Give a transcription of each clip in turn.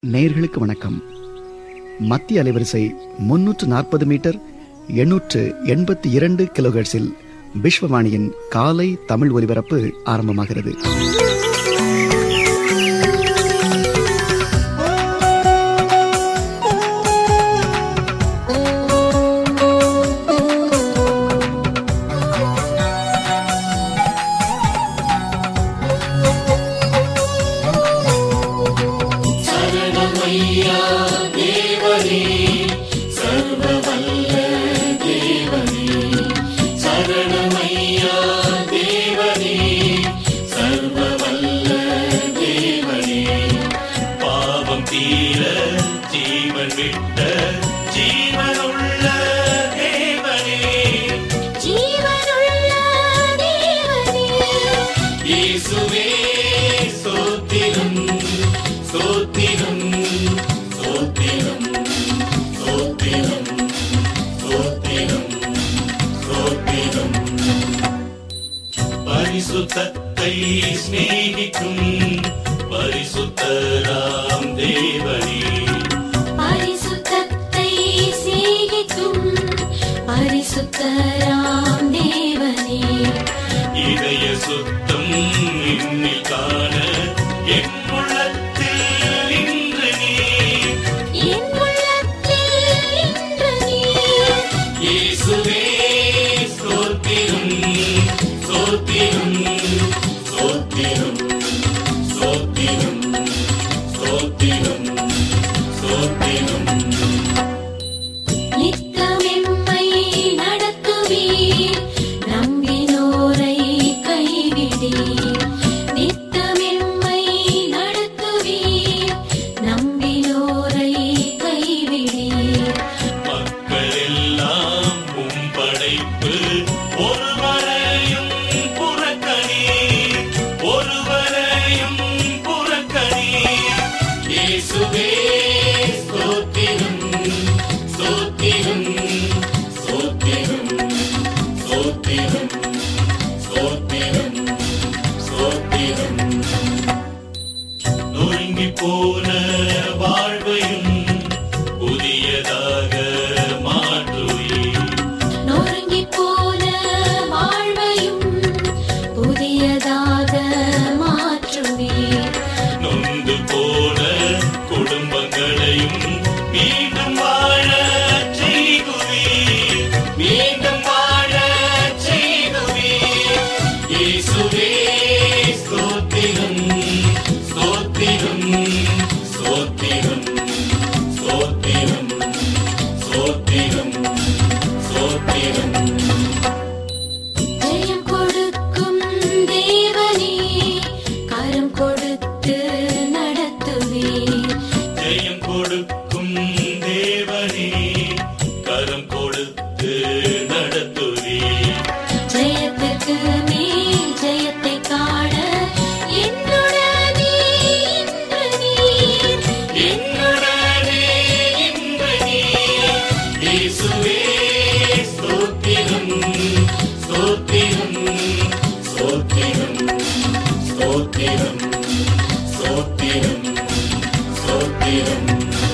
நேயர்களுக்கு வணக்கம் மத்திய அலைவரிசை முன்னூற்று நாற்பது மீட்டர் எண்ணூற்று எண்பத்தி இரண்டு கிலோஹெர்ட்ஸில் விஸ்வவாணியின் காலை தமிழ் ஒலிபரப்பு ஆரம்பமாகிறது பாவம் தீர ஜீவன் விட்ட ஜீவனுள்ள தேவனே ஜீவனுள்ள தேவனே இயேசுவே சோத்திரம் சோத்திரம் சோத்திரம் சோத்திரம் சோத்திரம் சோத்திரம் பரிசுத்தத்தை சிநேகிக்கும் பரிசுத்தராம் தேவனே பரிசுத்தத்தை சேகிக்கும் பரிசுத்தராம் தேவனே இதய சுத்தம் இன்னில் காண என் உள்ளத்தில் இன்று நீ என் உள்ளத்தில் இன்று நீர் இயேசுவே ஸ்தோத்திரம் ஸ்தோத்திரம் ஸ்தோத்திரம் ஸ்தோத்திரம் ஸ்தோத்திரம் ஸ்தோத்திரம் நித்தமெம்மை நடத்துவீர் நம்பினோரை கைவிடீர் நித்தமெம்மை நடத்துவீர் நம்பினோரை கைவிடீர் மக்கள் எல்லாம் உம் படைப்பு ஒருவரையும் புறக்கணி ஒருவரையும் புறக்கணி இயேசுவே ஸ்தோத்திரம் ஸ்தோத்திரம் ஸ்தோத்திரம் ஸ்தோத்திரம் ஸ்தோத்திரம் ஸ்தோத்திரம் நொறுங்கி போன வாழ்வையும் புதியதாக மாற்றுவீர் நொறுங்கிப் போன வாழ்வையும் புதியதாக மாற்றுவீர் நொந்து போன குடும்பங்களையும் மீண்டும் வாழ செய்குவீர் மீண்டும் வாழ செய்குவீர் இயேசுவே ஸ்தோத்திரம் ஸ்தோத்திரம் ஸ்தோத்திரம் ஸ்தோத்திரம் ஸ்தோத்திரம் ஸ்தோத்திரம் ஜெயம் கொடுக்கும் தேவனே கரம் கொடுத்து நடத்துவீர் ஜெயம் கொடுக்கும் தேவனே கரம் கொடுத்து நடத்துவீர் ஜெயத்துக்கு மேல் ஜெயத்தை காண என்னுடனே இன்று நீர் என்னுடனே இன்று நீர். இயேசுவே ஸ்தோத்திரம், ஸ்தோத்திரம், ஸ்தோத்திரம், ஸ்தோத்திரம், ஸ்தோத்திரம், ஸ்தோத்திரம்.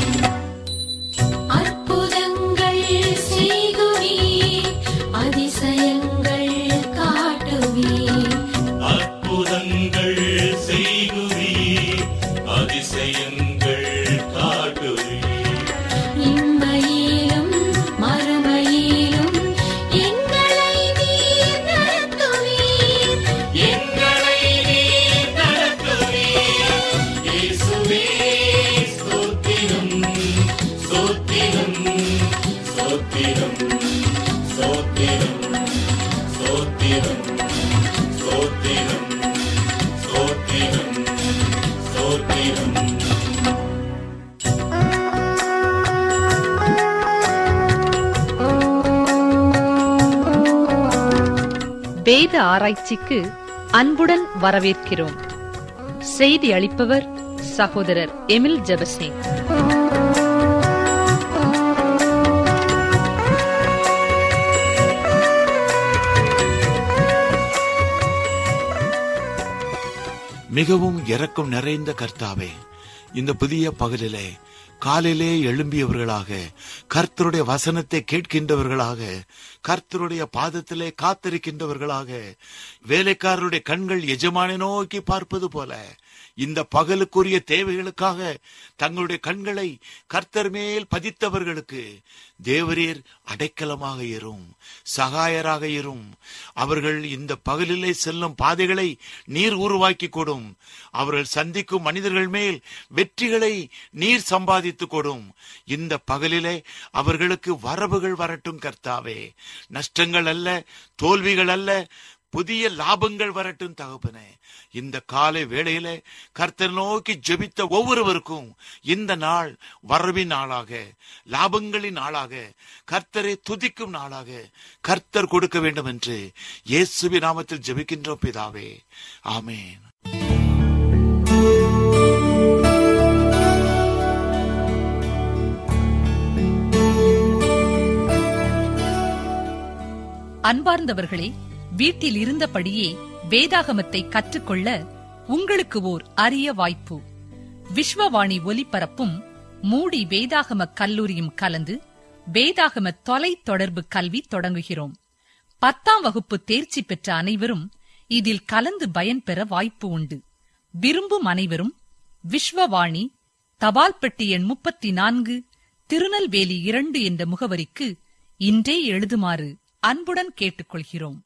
அற்புதங்கள் செய்குவீர் அதிசயங்கள் காட்டுவீர் அற்புதங்கள் செய்குவீர், அதிசயங்கள் காட்டுவீர் இம்மையிலும் மறுமையிலும் எங்களை நீர் நடத்துவீர் எங்களை நீர் நடத்துவீர். இயேசுவே ஸ்தோத்திரம், ஸ்தோத்திரம், ஸ்தோத்திரம், ஸ்தோத்திரம், ஸ்தோத்திரம், ஸ்தோத்திரம், ஸ்தோத்திரம், ஸ்தோத்திரம். வேத ஆராய்ச்சிக்கு அன்புடன் வரவேற்கிறோம் செய்தி அளிப்பவர் சகோதரர் எமில் ஜெபசிங் மிகவும் இரக்கம் நிறைந்த கர்த்தாவே இந்த புதிய பகலிலே காலையிலே எழும்பியவர்களாக கர்த்தருடைய வசனத்தை கேட்கின்றவர்களாக கர்த்தருடைய பாதத்திலே காத்திருக்கின்றவர்களாக வேலைக்காரருடைய கண்கள் எஜமானை நோக்கி பார்ப்பது போல இந்த பகலுக்குரிய தேவைகளுக்காக தங்களுடைய கண்களை கர்த்தர் மேல் பதித்தவர்களுக்கு தேவரீர் அடைக்கலமாக இரும் சகாயராக இரும் அவர்கள் இந்த பகலிலே செல்லும் பாதைகளை நீர் உருவாக்கி கொடும் அவர்கள் சந்திக்கும் மனிதர்கள் மேல் வெற்றிகளை நீர் சம்பாதித்து கொடும் இந்த பகலிலே அவர்களுக்கு வரவுகள் வரட்டும் கர்த்தாவே நஷ்டங்கள் அல்ல தோல்விகள் அல்ல புதிய லாபங்கள் வரட்டும் தகப்பனே இந்த காலை வேளையில கர்த்தர் நோக்கி ஜெபித்த ஒவ்வொருவருக்கும் இந்த நாள் வரவின் நாளாக லாபங்களின் நாளாக கர்த்தரை துதிக்கும் நாளாக கர்த்தர் கொடுக்க வேண்டும் என்று இயேசுவி நாமத்தில் ஜெபிக்கின்றோம் பிதாவே ஆமென் அன்பார்ந்தவர்களே வீட்டில் இருந்தபடியே வேதாகமத்தை கற்றுக்கொள்ள உங்களுக்கு ஓர் அரிய வாய்ப்பு விஸ்வவாணி ஒலிபரப்பும் மூடி வேதாகம கல்லூரியும் கலந்து வேதாகம தொலை தொடர்பு கல்வி தொடங்குகிறோம் பத்தாம் வகுப்பு தேர்ச்சி பெற்ற அனைவரும் இதில் கலந்து பயன்பெற வாய்ப்பு உண்டு விரும்பும் அனைவரும் விஸ்வவாணி தபால் பெட்டி எண் முப்பத்தி நான்கு திருநெல்வேலி இரண்டு என்ற முகவரிக்கு இன்றே எழுதுமாறு அன்புடன் கேட்டுக்கொள்கிறோம்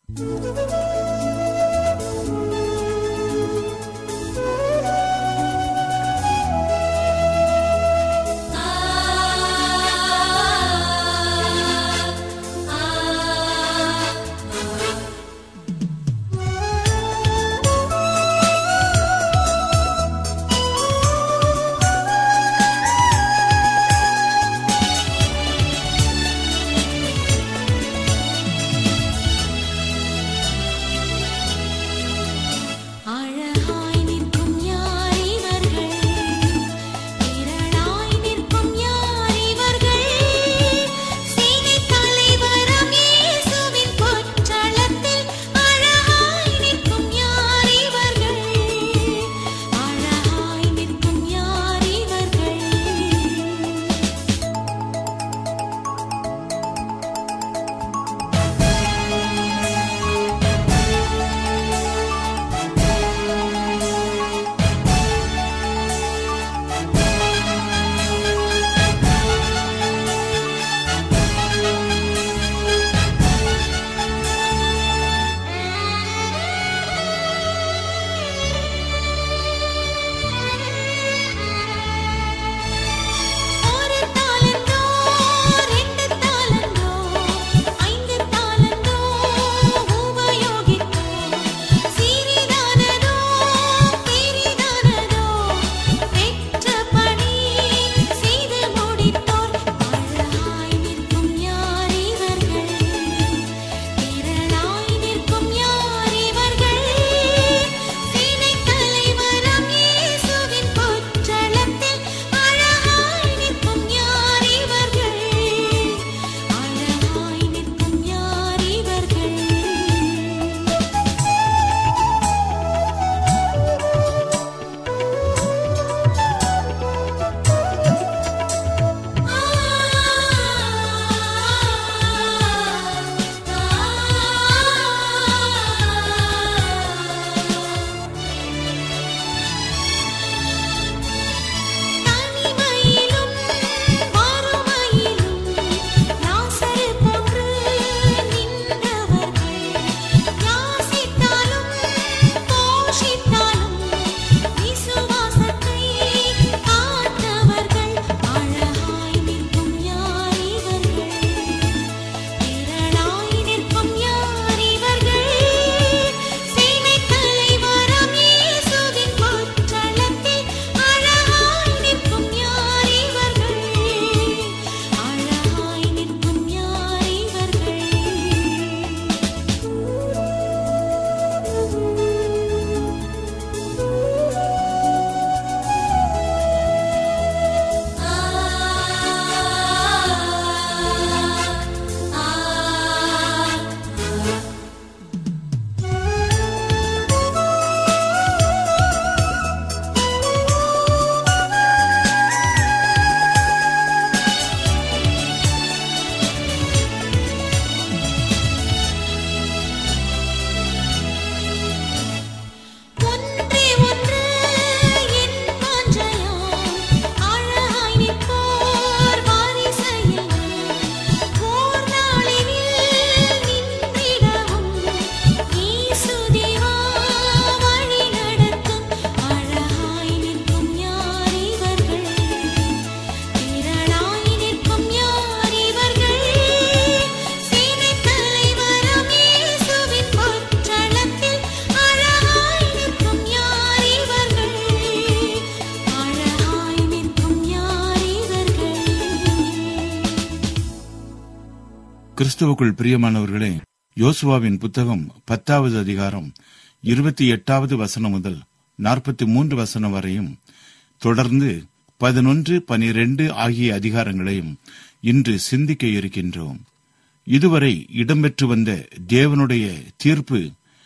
கிறிஸ்துவுக்குள் பிரியமானவர்களே யோசுவாவின் புத்தகம் பத்தாவது அதிகாரம் இருபத்தி எட்டாவது வசனம் முதல் நாற்பத்தி மூன்று வசனம் வரையும் தொடர்ந்து பதினொன்று பனிரெண்டு ஆகிய அதிகாரங்களையும் இன்று சிந்திக்க இருக்கின்றோம் இதுவரை இடம்பெற்று வந்த தேவனுடைய தீர்ப்பு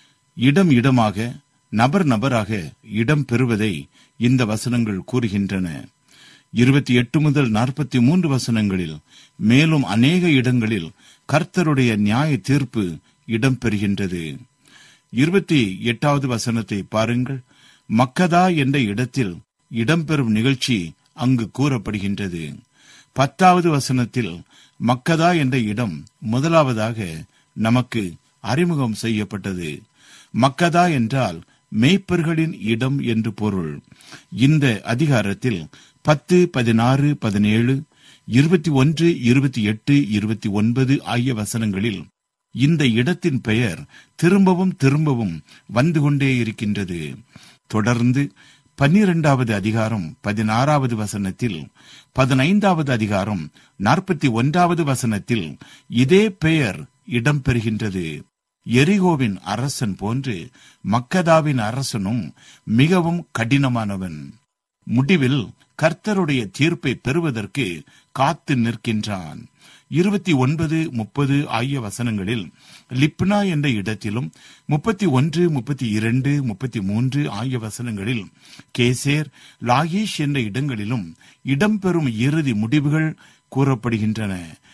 இடம் இடமாக நபர் நபராக இடம் பெறுவதை இந்த வசனங்கள் கூறுகின்றன இருபத்தி எட்டு முதல் நாற்பத்தி மூன்று வசனங்களில் மேலும் அநேக இடங்களில் கர்த்தருடைய நியாய தீர்ப்பு இடம்பெறுகின்றது இருபத்தி எட்டாவது வசனத்தை பாருங்கள் மக்கதா என்ற இடத்தில் இடம்பெறும் நிகழ்ச்சி அங்கு கூறப்படுகின்றது பத்தாவது வசனத்தில் மக்கதா என்ற இடம் முதலாவதாக நமக்கு அறிமுகம் செய்யப்பட்டது மக்கதா என்றால் மேய்ப்பர்களின் இடம் என்று பொருள் இந்த அதிகாரத்தில் பத்து பதினாறு பதினேழு இருபத்தி ஒன்று இருபத்தி எட்டு இருபத்தி ஒன்பது ஆகிய வசனங்களில் இந்த இடத்தின் பெயர் திரும்பவும் திரும்பவும் வந்து கொண்டே இருக்கின்றது தொடர்ந்து பன்னிரெண்டாவது அதிகாரம் பதினாறாவது வசனத்தில் பதினைந்தாவது அதிகாரம் நாற்பத்தி ஒன்றாவது வசனத்தில் இதே பெயர் இடம்பெறுகின்றது எரிகோவின் அரசன் போன்று மக்கதாவின் அரசனும் மிகவும் கடினமானவன் முடிவில் கர்த்தருடைய தீர்ப்பை பெறுவதற்கு காத்து நிற்கின்றான் இருபத்தி ஒன்பது முப்பது ஆகிய வசனங்களில் லிப்னா என்ற இடத்திலும் முப்பத்தி ஒன்று முப்பத்தி இரண்டு முப்பத்தி மூன்று ஆகிய வசனங்களில் கேசேர் லாகீஷ் என்ற இடங்களிலும் இடம்பெறும் இறுதி முடிவுகள் கூறப்படுகின்றன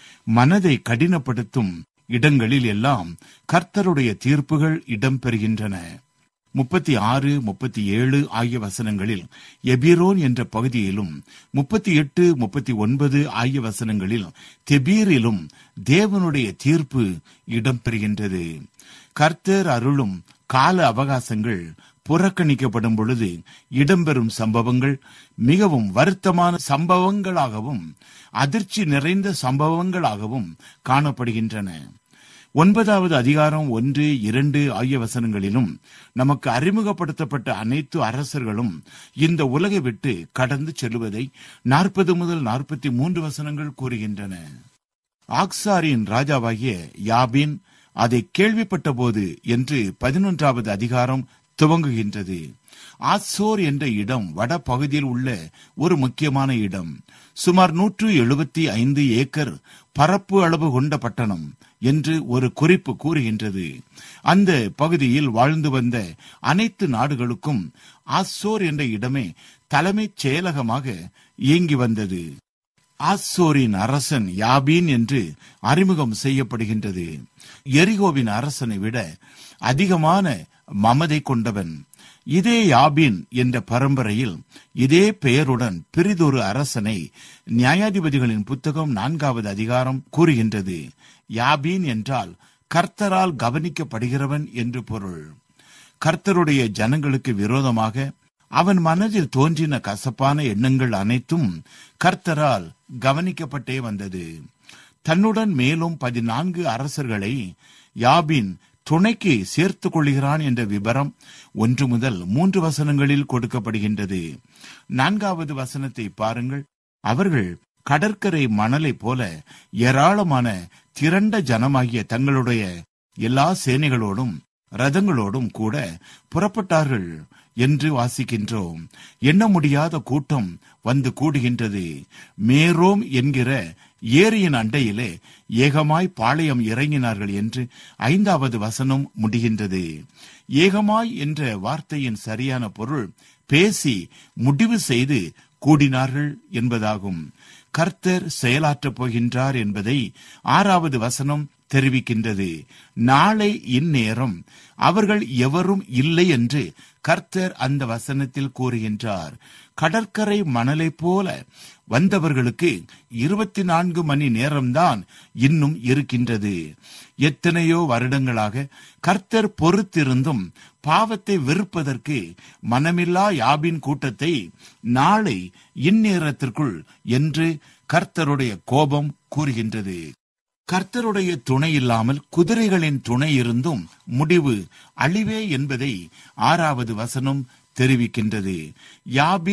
மனதை கடினப்படுத்தும் இடங்களில் எல்லாம் கர்த்தருடைய தீர்ப்புகள் இடம்பெறுகின்றன முப்பத்தி ஆறு முப்பத்தி ஏழு ஆகிய வசனங்களில் எபிரோன் என்ற பகுதியிலும் முப்பத்தி எட்டு முப்பத்தி ஒன்பது ஆகிய வசனங்களில் தெபீரிலும் தேவனுடைய தீர்ப்பு இடம்பெறுகின்றது கர்த்தர் அருளும் கால அவகாசங்கள் புறக்கணிக்கப்படும் பொழுது இடம்பெறும் சம்பவங்கள் மிகவும் வருத்தமான சம்பவங்களாகவும் அதிர்ச்சி நிறைந்த சம்பவங்களாகவும் காணப்படுகின்றன ஒன்பதாவது அதிகாரம் ஒன்று இரண்டு ஆகிய வசனங்களிலும் நமக்கு அறிமுகப்படுத்தப்பட்ட அனைத்து அரசர்களும் இந்த உலகை விட்டு கடந்து செல்லுவதை நாற்பது முதல் நாற்பத்தி மூன்று வசனங்கள் கூறுகின்றன ஆக்சாரின் ராஜாவாகிய யாபின் அதை கேள்விப்பட்ட போது என்று பதினொன்றாவது அதிகாரம் துவங்குகின்றது ஆசோர் என்ற இடம் வட பகுதியில் உள்ள ஒரு முக்கியமான இடம் சுமார் நூற்று எழுபத்தி ஐந்து ஏக்கர் பரப்பு அளவு கொண்ட பட்டணம் என்று ஒரு குறிப்பு கூறுகின்றது அந்த பகுதியில் வாழ்ந்து வந்த அனைத்து நாடுகளுக்கும் ஆசோர் என்ற இடமே தலைமைச் செயலகமாக இயங்கி வந்தது ஆசோரின் அரசன் யாபீன் என்று அறிமுகம் செய்யப்படுகின்றது எரிகோவின் அரசனை விட அதிகமான மமதை கொண்டவன் இதே யாபின் என்ற பரம்பரையில் இதே பெயருடன் பிரிதொரு அரசனை நியாயாதிபதிகளின் புத்தகம் நான்காவது அதிகாரம் கூறுகின்றது யாபீன் என்றால் கர்த்தரால் கவனிக்கப்படுகிறவன் என்று பொருள் கர்த்தருடைய ஜனங்களுக்கு விரோதமாக அவன் மனதில் தோன்றின கசப்பான எண்ணங்கள் அனைத்தும் கர்த்தரால் கவனிக்கப்பட்டே வந்தது தன்னுடன் மேலும் பதினான்கு அரசர்களை யாபின் துணைக்கு சேர்த்துக் கொள்கிறான் என்ற விபரம் ஒன்று முதல் மூன்று வசனங்களில் கொடுக்கப்படுகின்றது நான்காவது வசனத்தை பாருங்கள் அவர்கள் கடற்கரை மணலை போல ஏராளமான திரண்ட ஜனமாகிய தங்களுடைய எல்லா சேனைகளோடும் ரதங்களோடும் கூட புறப்பட்டார்கள் என்று வாசிக்கின்றோம் எண்ண முடியாத கூட்டம் வந்து கூடுகின்றது மேரோம் என்கிற ஏரியின் அண்டையிலே ஏகமாய் பாளையம் இறங்கினார்கள் என்று ஐந்தாவது வசனம் முடிகின்றது ஏகமாய் என்ற வார்த்தையின் சரியான பொருள் பேசி முடிவு செய்து கூடினார்கள் என்பதாகும் கர்த்தர் செயலாற்றப் போகின்றார் என்பதை ஆறாவது வசனம் தெரிவிக்கின்றது நாளை இந்நேரம் அவர்கள் எவரும் இல்லை என்று கர்த்தர் அந்த வசனத்தில் கூறுகின்றார் கடற்கரை மணலை போல வந்தவர்களுக்கு இருபத்தி நான்கு மணி நேரம்தான் இன்னும் இருக்கின்றது எத்தனையோ வருடங்களாக கர்த்தர் பொறுத்திருந்தும் பாவத்தை வெறுப்பதற்கு மனமில்லா யாபின் கூட்டத்தை நாளை இந்நேரத்திற்குள் என்று கர்த்தருடைய கோபம் கூறுகின்றது கர்த்தருடைய துணை இல்லாமல் குதிரைகளின் துணை இருந்தும் முடிவு அழிவே என்பதை ஆறாவது வசனம் தெரிவிக்கின்றது யாபின்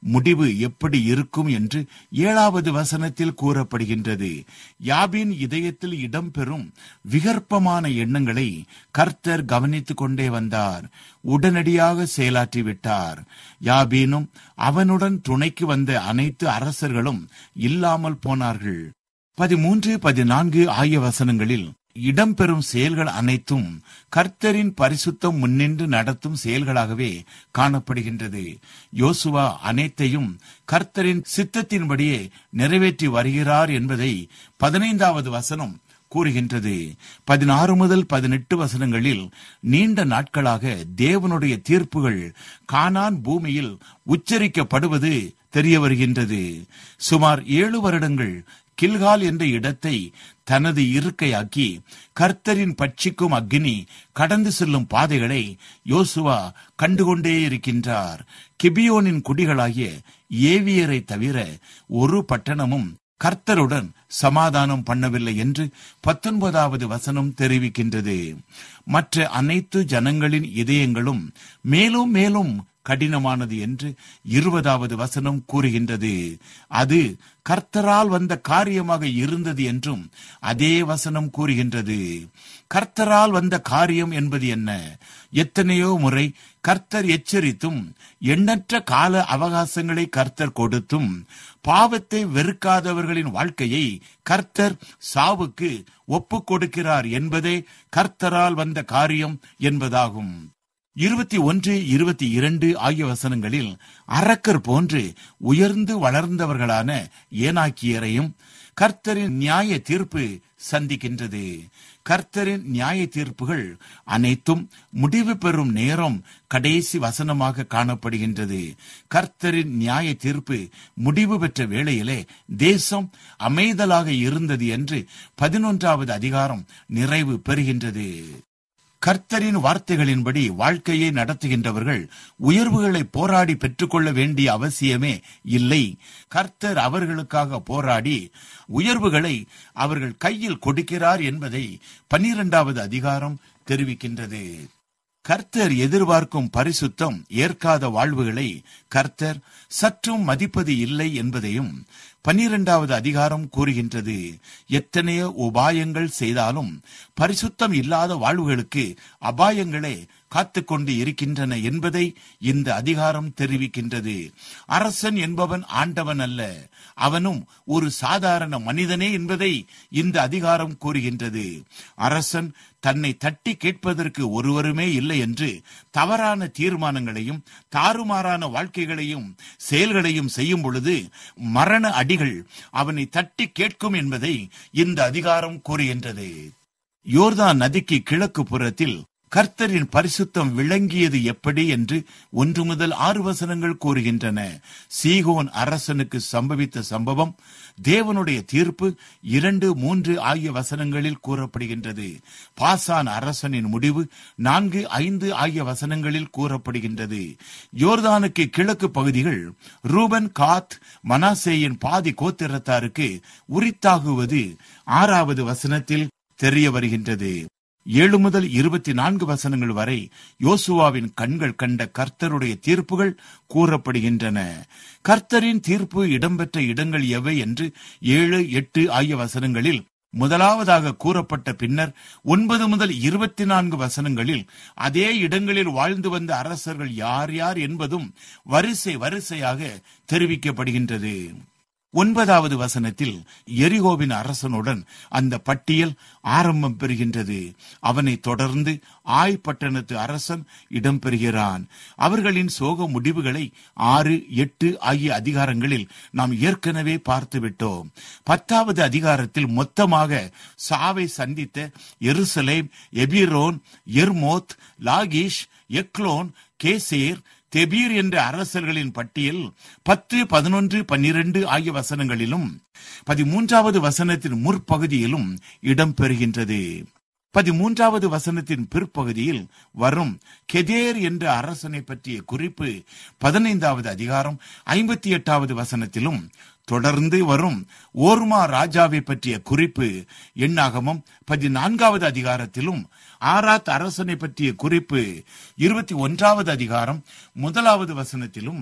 முடிவு எப்படி இருக்கும் என்று ஏழாவது வசனத்தில் கூறப்படுகின்றது யாபின் இதயத்தில் இடம்பெறும் விகற்பமான எண்ணங்களை கர்த்தர் கவனித்துக் கொண்டே வந்தார் உடனடியாக செயலாற்றி விட்டார் யாபீனும் அவனுடன் துணைக்கு வந்த அனைத்து அரசர்களும் இல்லாமல் போனார்கள் பதிமூன்று பதினான்கு ஆகிய வசனங்களில் இடம்பெறும் செயல்கள் அனைத்தும் கர்த்தரின் பரிசுத்தம் முன்னின்று நடத்தும் செயல்களாகவே காணப்படுகின்றது யோசுவா அனைத்தையும் கர்த்தரின் சித்தத்தின்படியே நிறைவேற்றி வருகிறார் என்பதை பதினைந்தாவது வசனம் கூறுகின்றது பதினாறு முதல் பதினெட்டு வசனங்களில் நீண்ட நாட்களாக தேவனுடைய தீர்ப்புகள் கானான் பூமியில் உச்சரிக்கப்படுவது தெரிய வருகின்றது சுமார் ஏழு வருடங்கள் கில்கால் என்ற இடத்தை தனது இருக்கையாக்கி கர்த்தரின் பட்சிக்கும் அக்னி கடந்து செல்லும் பாதைகளை யோசுவா கண்டுகொண்டே இருக்கின்றார் கிபியோனின் குடிகளாகிய ஏவியரை தவிர ஒரு பட்டணமும் கர்த்தருடன் சமாதானம் பண்ணவில்லை என்று பத்தொன்பதாவது வசனம் தெரிவிக்கின்றது மற்ற அனைத்து ஜனங்களின் இதயங்களும் மேலும் மேலும் கடினமானது என்று இருபதாவது வசனம் கூறுகின்றது அது கர்த்தரால் வந்த காரியமாக இருந்தது என்றும் அதே வசனம் கூறுகின்றது கர்த்தரால் வந்த காரியம் என்பது என்ன எத்தனையோ முறை கர்த்தர் எச்சரித்தும் எண்ணற்ற கால அவகாசங்களை கர்த்தர் கொடுத்தும் பாவத்தை வெறுக்காதவர்களின் வாழ்க்கையை கர்த்தர் சாவுக்கு ஒப்புக் கொடுக்கிறார் என்பதே கர்த்தரால் வந்த காரியம் என்பதாகும் இருபத்தி ஒன்று இருபத்தி இரண்டு ஆகிய வசனங்களில் அரக்கர் போன்று உயர்ந்து வளர்ந்தவர்களான ஏனாக்கியரையும் கர்த்தரின் நியாய தீர்ப்பு சந்திக்கின்றது கர்த்தரின் நியாய தீர்ப்புகள் அனைத்தும் முடிவு பெறும் நேரம் கடைசி வசனமாக காணப்படுகின்றது கர்த்தரின் நியாய தீர்ப்பு முடிவு பெற்ற வேளையிலே தேசம் அமைதலாக இருந்தது என்று பதினொன்றாவது அதிகாரம் நிறைவு பெறுகின்றது கர்த்தரின் வார்த்தைகளின்படி வாழ்க்கையை நடத்துகின்றவர்கள் உயர்வுகளை போராடி பெற்றுக்கொள்ள வேண்டிய அவசியமே இல்லை கர்த்தர் அவர்களுக்காக போராடி உயர்வுகளை அவர்கள் கையில் கொடுக்கிறார் என்பதை பன்னிரெண்டாவது அதிகாரம் தெரிவிக்கின்றது கர்த்தர் எதிர்பார்க்கும் பரிசுத்தம் ஏற்காத வாழ்வுகளை கர்த்தர் சற்றும் மதிப்பது இல்லை என்பதையும் பன்னிரெண்டாவது அதிகாரம் கூறுகின்றது எத்தனையோ உபாயங்கள் செய்தாலும் பரிசுத்தம் இல்லாத வாழ்வுகளுக்கு அபாயங்களே காத்துக்கொண்டு இருக்கின்றன என்பதை இந்த அதிகாரம் தெரிவிக்கின்றது அரசன் என்பவன் ஆண்டவன் அல்ல அவனும் ஒரு சாதாரண மனிதனே என்பதை இந்த அதிகாரம் கூறுகின்றது அரசன் தன்னை தட்டி கேட்பதற்கு ஒருவருமே இல்லை என்று தவறான தீர்மானங்களையும் தாறுமாறான வாழ்க்கைகளையும் செயல்களையும் செய்யும் பொழுது மரண அடிகள் அவனை தட்டி கேட்கும் என்பதை இந்த அதிகாரம் கூறுகின்றது யோர்தான் நதிக்கு கிழக்கு புறத்தில் கர்த்தரின் பரிசுத்தம் விளங்கியது எப்படி என்று ஒன்று முதல் ஆறு வசனங்கள் கூறுகின்றன சீகோன் அரசனுக்கு சம்பவித்த சம்பவம் தேவனுடைய தீர்ப்பு இரண்டு மூன்று ஆகிய வசனங்களில் கூறப்படுகின்றது பாசான் அரசனின் முடிவு நான்கு ஐந்து ஆகிய வசனங்களில் கூறப்படுகின்றது யோர்தானுக்கு கிழக்கு பகுதிகள் ரூபன் காத் மனாசேயின் பாதி கோத்திரத்தாருக்கு உரித்தாகுவது ஆறாவது வசனத்தில் தெரிய வருகின்றது ஏழு முதல் இருபத்தி நான்கு வசனங்கள் வரை யோசுவாவின் கண்கள் கண்ட கர்த்தருடைய தீர்ப்புகள் கூறப்படுகின்றன கர்த்தரின் தீர்ப்பு இடம்பெற்ற இடங்கள் எவை என்று ஏழு எட்டு ஆகிய வசனங்களில் முதலாவதாக கூறப்பட்ட பின்னர் ஒன்பது முதல் இருபத்தி நான்கு வசனங்களில் அதே இடங்களில் வாழ்ந்து வந்த அரசர்கள் யார் யார் என்பதும் வரிசை வரிசையாக தெரிவிக்கப்படுகின்றது ஒன்பதாவது வசனத்தில் எரிகோவின் அரசனுடன் அந்த பட்டியல் ஆரம்பம் பெறுகின்றது அவனை தொடர்ந்து ஆய் பட்டணத்து அரசன் இடம்பெறுகிறான் அவர்களின் சோக முடிவுகளை ஆறு எட்டு ஆகிய அதிகாரங்களில் நாம் ஏற்கனவே பார்த்துவிட்டோம் பத்தாவது அதிகாரத்தில் மொத்தமாக சாவை சந்தித்த எருசலேம் எபிரோன் எர்மோத் லாகிஷ் எக்லோன் கேசேர் தெபீர் என்ற அரசர்களின் பட்டியல் பத்து பதினொன்று பன்னிரண்டு ஆகிய வசனங்களிலும் பதிமூன்றாவது வசனத்தின் முற்பகுதியிலும் இடம்பெறுகின்றது பதிமூன்றாவது வசனத்தின் பிற்பகுதியில் வரும் கெதேர் என்ற அரசனை பற்றிய குறிப்பு பதினைந்தாவது அதிகாரம் ஐம்பத்தி எட்டாவது வசனத்திலும் தொடர்ந்து வரும் ஓர்மா ராஜாவை பற்றிய குறிப்பு எண்ணாகமும் பதினான்காவது அதிகாரத்திலும் ஆராத் அரசனை பற்றிய குறிப்பு இருபத்தி ஒன்றாவது அதிகாரம் முதலாவது வசனத்திலும்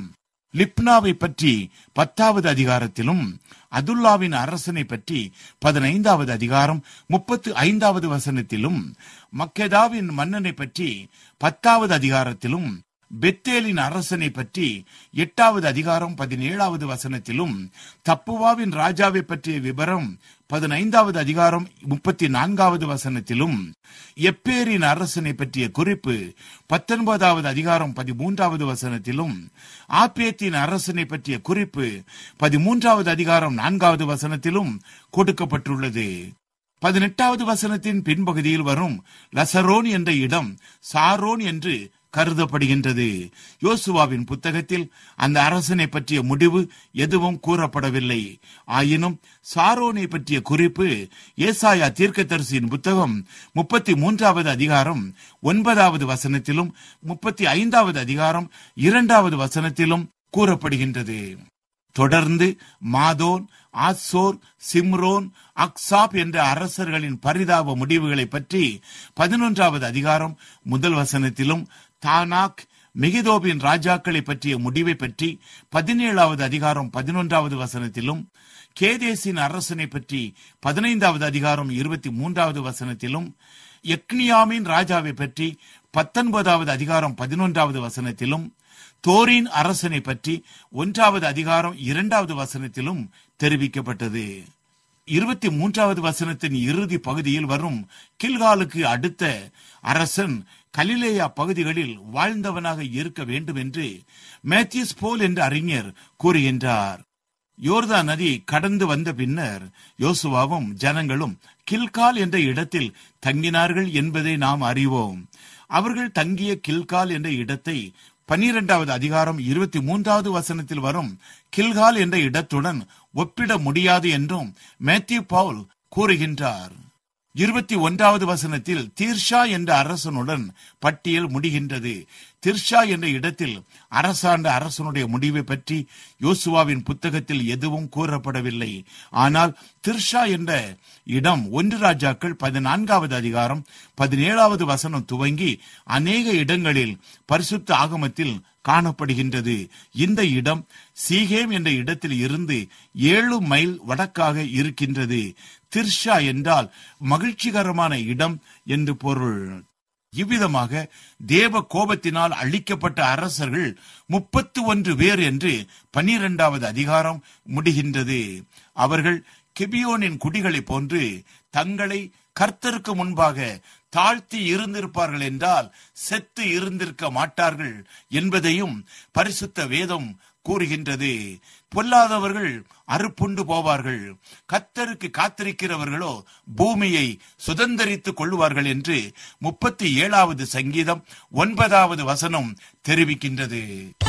லிப்னாவை பற்றி பத்தாவது அதிகாரத்திலும் அதுல்லாவின் அரசனை பற்றி பதினைந்தாவது அதிகாரம் முப்பத்து ஐந்தாவது வசனத்திலும் மக்கெதாவின் மன்னனை பற்றி பத்தாவது அதிகாரத்திலும் பெத்தேலின் அரசனை பற்றி எட்டாவது அதிகாரம் பதினேழாவது வசனத்திலும் தப்புவாவின் ராஜாவை பற்றிய விவரம் பதினைந்தாவது அதிகாரம் முப்பத்தி நான்காவது வசனத்திலும் எப்பேரின் அரசனை பற்றிய குறிப்பு பத்தொன்பதாவது அதிகாரம் பதிமூன்றாவது வசனத்திலும் ஆப்பேத்தின் அரசனை பற்றிய குறிப்பு பதிமூன்றாவது அதிகாரம் நான்காவது வசனத்திலும் கொடுக்கப்பட்டுள்ளது பதினெட்டாவது வசனத்தின் பின்பகுதியில் வரும் லசரோன் என்ற இடம் சாரோன் என்று கருதப்படுகின்றது யோசுவாவின் புத்தகத்தில் அந்த அரசனை பற்றிய முடிவு எதுவும் கூறப்படவில்லை ஆயினும் சாரோனை பற்றிய குறிப்பு ஏசாயா தீர்க்கதரிசியின் புத்தகம் முப்பத்தி மூன்றாவது அதிகாரம் ஒன்பதாவது வசனத்திலும் முப்பத்தி ஐந்தாவது அதிகாரம் இரண்டாவது வசனத்திலும் கூறப்படுகின்றது தொடர்ந்து மாதோன் ஆசோர் சிம்ரோன் அக்சாப் என்ற அரசர்களின் பரிதாப முடிவுகளை பற்றி பதினொன்றாவது அதிகாரம் முதல் வசனத்திலும் தானாக் மெகிதோபின் ராஜாக்களை பற்றிய முடிவை பற்றி பதினேழாவது அதிகாரம் பதினொன்றாவது வசனத்திலும் கேதேசின் அரசனை பற்றி பதினைந்தாவது அதிகாரம் இருபத்தி மூன்றாவது வசனத்திலும் எக்னியாமின் ராஜாவை பற்றி பத்தொன்பதாவது அதிகாரம் பதினொன்றாவது வசனத்திலும் தோரின் அரசனை பற்றி ஒன்றாவது அதிகாரம் இரண்டாவது வசனத்திலும் தெரிவிக்கப்பட்டது இருபத்தி மூன்றாவது வசனத்தின் இறுதி பகுதியில் வரும் கில்காலுக்கு அடுத்த அரசன் கலிலேயா பகுதிகளில் வாழ்ந்தவனாக இருக்க வேண்டும் என்று மேத்யூஸ் போல் என்ற அறிஞர் கூறுகின்றார் யோர்தா நதி கடந்து வந்த பின்னர் யோசுவாவும் ஜனங்களும் கில்கால் என்ற இடத்தில் தங்கினார்கள் என்பதை நாம் அறிவோம் அவர்கள் தங்கிய கில்கால் என்ற இடத்தை பனிரெண்டாவது அதிகாரம் இருபத்தி மூன்றாவது வசனத்தில் வரும் கில்கால் என்ற இடத்துடன் ஒப்பிட முடியாது என்றும் மேத்யூ பவுல் கூறுகின்றார் இருபத்தி ஒன்றாவது வசனத்தில் தீர்ஷா என்ற அரசனுடன் பட்டியல் முடிகின்றது திர்ஷா என்ற இடத்தில் அரசாண்ட அரசனுடைய முடிவை பற்றி யோசுவாவின் புத்தகத்தில் எதுவும் கூறப்படவில்லை ஆனால் திர்ஷா என்ற இடம் ஒன்று ராஜாக்கள் பதினான்காவது அதிகாரம் பதினேழாவது வசனம் துவங்கி அநேக இடங்களில் பரிசுத்த ஆகமத்தில் காணப்படுகின்றது இந்த இடம் சீகேம் என்ற இடத்தில் இருந்து ஏழு மைல் வடக்காக இருக்கின்றது திர்ஷா என்றால் மகிழ்ச்சிகரமான இடம் என்று பொருள் இவ்விதமாக தேவ கோபத்தினால் அழிக்கப்பட்ட அரசர்கள் முப்பத்து ஒன்று பேர் என்று பனிரெண்டாவது அதிகாரம் முடிகின்றது அவர்கள் கெபியோனின் குடிகளைப் போன்று தங்களை கர்த்தருக்கு முன்பாக தாழ்த்தி இருந்திருப்பார்கள் என்றால் செத்து இருந்திருக்க மாட்டார்கள் என்பதையும் பரிசுத்த வேதம் கூறுகின்றது பொல்லாதவர்கள் அறுப்புண்டு போவார்கள் கத்தருக்கு காத்திருக்கிறவர்களோ பூமியை சுதந்தரித்துக் கொள்வார்கள் என்று முப்பத்தி ஏழாவது சங்கீதம் ஒன்பதாவது வசனம் தெரிவிக்கின்றது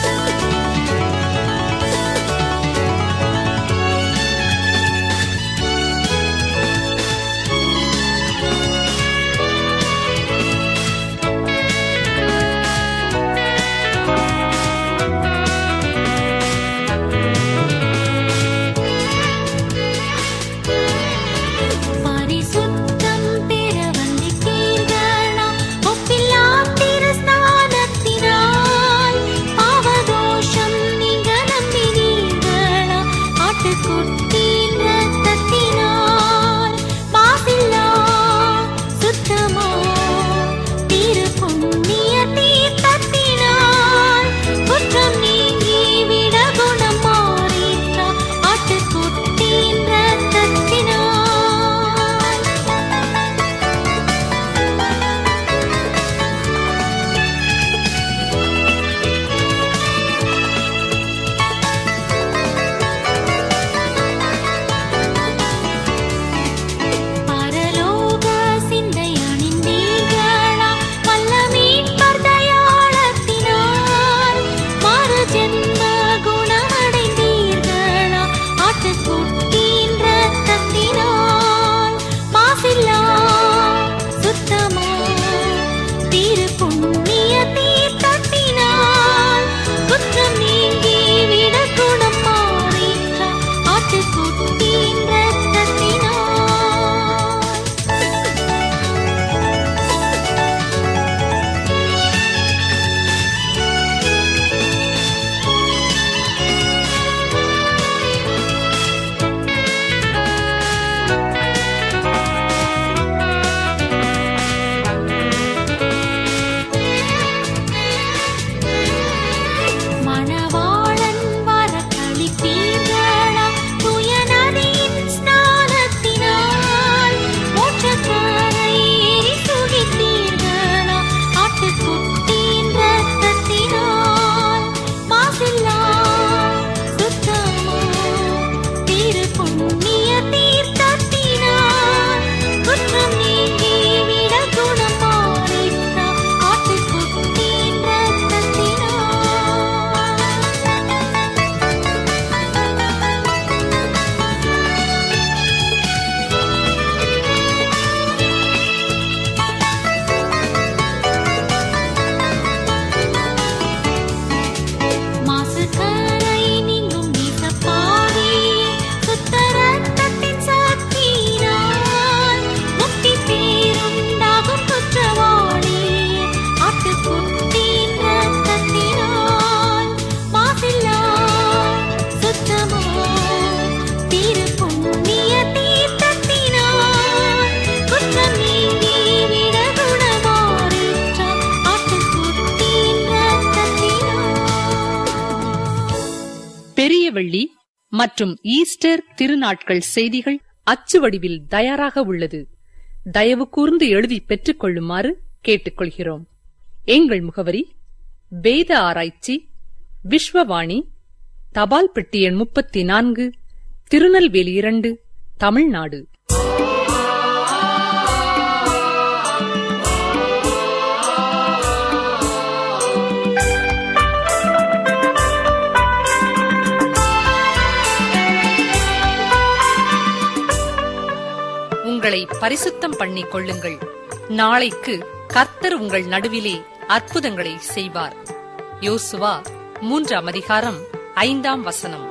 பரிசுத்தம் பெற வந்திட்டீர்களா ஒப்பில்லா திருஸ்நானத்தினால் பாவதோஷம் நீங்க நம்பினீர்களா ஆட்டுக்குட்டியின் ரத்தத்தினால் மாசில்லா சுத்தமா திரு புண்ணிய தீர்த்தத்தினால் குற்றம் நீங்கி விட குணம் மாறிற்றா ஆட்டுக்குட்டியின் ரத்தத்தினால் தீபாவளி மற்றும் ஈஸ்டர் திருநாட்கள் செய்திகள் அச்சு வடிவில் தயாராக உள்ளது தயவு கூர்ந்து எழுதி பெற்றுக் கொள்ளுமாறு கேட்டுக்கொள்கிறோம் எங்கள் முகவரி வேத ஆராய்ச்சி விஸ்வவாணி தபால் பெட்டி எண் முப்பத்தி நான்கு திருநெல்வேலி இரண்டு தமிழ்நாடு உங்களை பரிசுத்தம் பண்ணிக் கொள்ளுங்கள் நாளைக்கு கர்த்தர் உங்கள் நடுவிலே அற்புதங்களை செய்வார் யோசுவா மூன்றாம் அதிகாரம் ஐந்தாம் வசனம்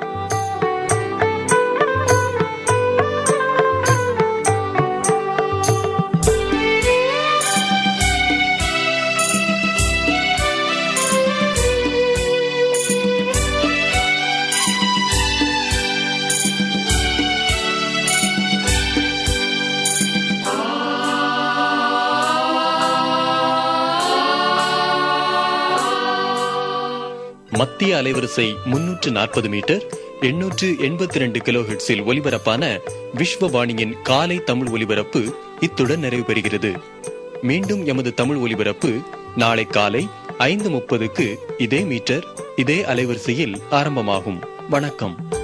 மத்திய அலைவரிசை முன்னூற்று நாற்பது மீட்டர் எண்ணூற்று எண்பத்தி ரெண்டு கிலோஹெட்ஸில் ஒலிபரப்பான விஸ்வவாணியின் காலை தமிழ் ஒலிபரப்பு இத்துடன் நிறைவு பெறுகிறது மீண்டும் எமது தமிழ் ஒலிபரப்பு நாளை காலை ஐந்து முப்பதுக்கு இதே மீட்டர் இதே அலைவரிசையில் ஆரம்பமாகும் வணக்கம்